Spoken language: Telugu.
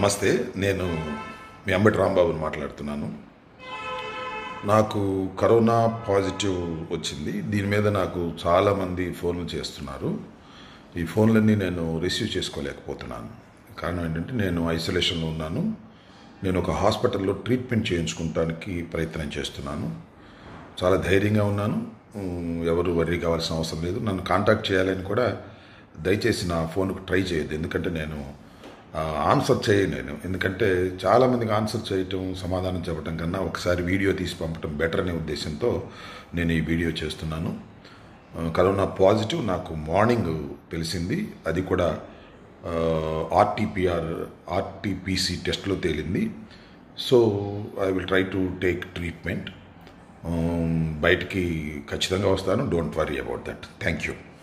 నమస్తే నేను మీ అంబటి రాంబాబుని మాట్లాడుతున్నాను నాకు కరోనా పాజిటివ్ వచ్చింది దీని మీద నాకు చాలామంది ఫోన్లు చేస్తున్నారు ఈ ఫోన్లన్నీ నేను రిసీవ్ చేసుకోలేకపోతున్నాను కారణం ఏంటంటే నేను ఐసోలేషన్లో ఉన్నాను నేను ఒక హాస్పిటల్లో ట్రీట్మెంట్ చేయించుకోవడానికి ప్రయత్నం చేస్తున్నాను చాలా ధైర్యంగా ఉన్నాను ఉమ్, ఎవరు వర్రీ కావాల్సిన అవసరం లేదు నన్ను కాంటాక్ట్ చేయాలని కూడా దయచేసి నా ఫోన్కు ట్రై చేయొద్దు ఎందుకంటే నేను ఆ, ఆన్సర్ చేయను నేను ఎందుకంటే చాలామందికి ఆన్సర్ చేయటం సమాధానం చెప్పడం కన్నా ఒకసారి వీడియో తీసి పంపడం బెటర్ అనే ఉద్దేశంతో నేను ఈ వీడియో చేస్తున్నాను ఆ, కరోనా పాజిటివ్ నాకు మార్నింగ్ తెలిసింది అది కూడా ఆర్టీపీఆర్ ఆర్టీపీసీ టెస్ట్లో తేలింది so I will try to take treatment బయటికి ఖచ్చితంగా వస్తాను don't worry about that thank you